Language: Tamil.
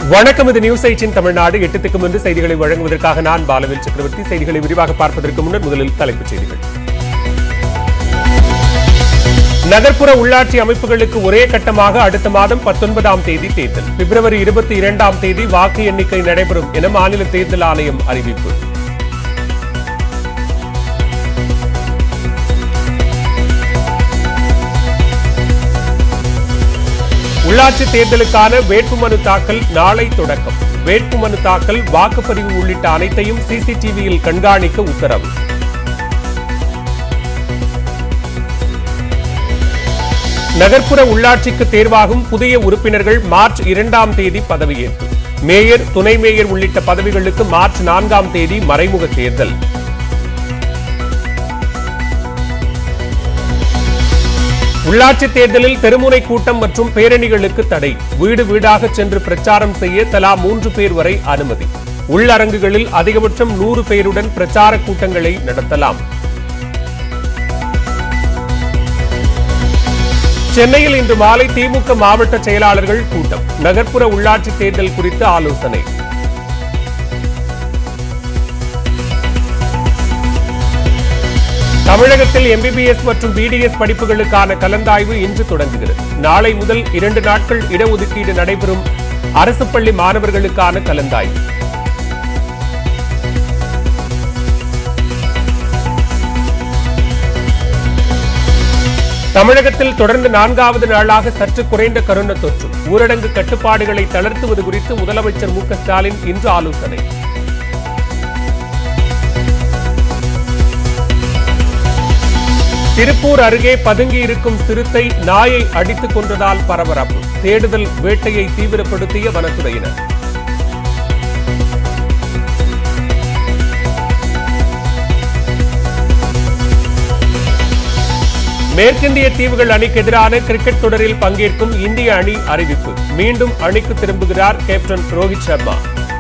வணக்கம் இது நியூஸ் எயிட்டின் தமிழ்நாடு எட்டுத்துக்கு முன்பு செய்திகளை வழங்குவதற்காக நான் பாலவேல் சக்கரவர்த்தி செய்திகளை விரிவாக பார்ப்பதற்கு முன்னர் முதலில் தலைப்புச் செய்திகள் நகர்ப்புற உள்ளாட்சி அமைப்புகளுக்கு ஒரே கட்டமாக அடுத்த மாதம் பத்தொன்பதாம் தேதி தேர்தல் பிப்ரவரி இருபத்தி இரண்டாம் தேதி வாக்கு எண்ணிக்கை நடைபெறும் என மாநில தேர்தல் ஆணையம் அறிவிப்பு உள்ளாட்சி தேர்தலுக்கான வேட்புமனு தாக்கல் நாளை தொடக்கம் வேட்புமனு தாக்கல் வாக்குப்பதிவு உள்ளிட்ட அனைத்தையும் சிசிடிவியில் கண்காணிக்க உத்தரவு நகர்ப்புற உள்ளாட்சிக்கு தேர்வாகும் புதிய உறுப்பினர்கள் மார்ச் இரண்டாம் தேதி பதவியேற்பு மேயர் துணை மேயர் உள்ளிட்ட பதவிகளுக்கு மார்ச் நான்காம் தேதி மறைமுக தேர்தல் உள்ளாட்சி தேர்தலில் தெருமுனை கூட்டம் மற்றும் பேரணிகளுக்கு தடை வீடு வீடாக சென்று பிரச்சாரம் செய்ய தலா மூன்று பேர் வரை அனுமதி உள்ளரங்குகளில் அதிகபட்சம் நூறு பேருடன் பிரச்சார கூட்டங்களை நடத்தலாம் சென்னையில் இன்று மாலை திமுக மாவட்ட செயலாளர்கள் கூட்டம் நகர்ப்புற உள்ளாட்சி தேர்தல் குறித்து ஆலோசனை தமிழகத்தில் எம்பிபிஎஸ் மற்றும் பிடிஎஸ் படிப்புகளுக்கான கலந்தாய்வு இன்று தொடங்குகிறது நாளை முதல் இரண்டு நாட்கள் இடஒதுக்கீடு நடைபெறும் அரசு பள்ளி மாணவர்களுக்கான கலந்தாய்வு தமிழகத்தில் தொடர்ந்து நான்காவது நாளாக சற்று குறைந்த கரோனா தொற்று ஊரடங்கு கட்டுப்பாடுகளை தளர்த்துவது குறித்து முதலமைச்சர் மு க ஸ்டாலின் இன்று ஆலோசனை திருப்பூர் அருகே பதுங்கி இருக்கும் சிறுத்தை நாயை அடித்துக் கொன்றதால் பரபரப்பு தேடுதல் வேட்டையை தீவிரப்படுத்திய வனத்துறையினர் மேற்கிந்திய தீவுகள் அணிக்கு எதிரான கிரிக்கெட் தொடரில் பங்கேற்கும் இந்திய அணி அறிவிப்பு மீண்டும் அணிக்கு திரும்புகிறார் கேப்டன் ரோஹித் சர்மா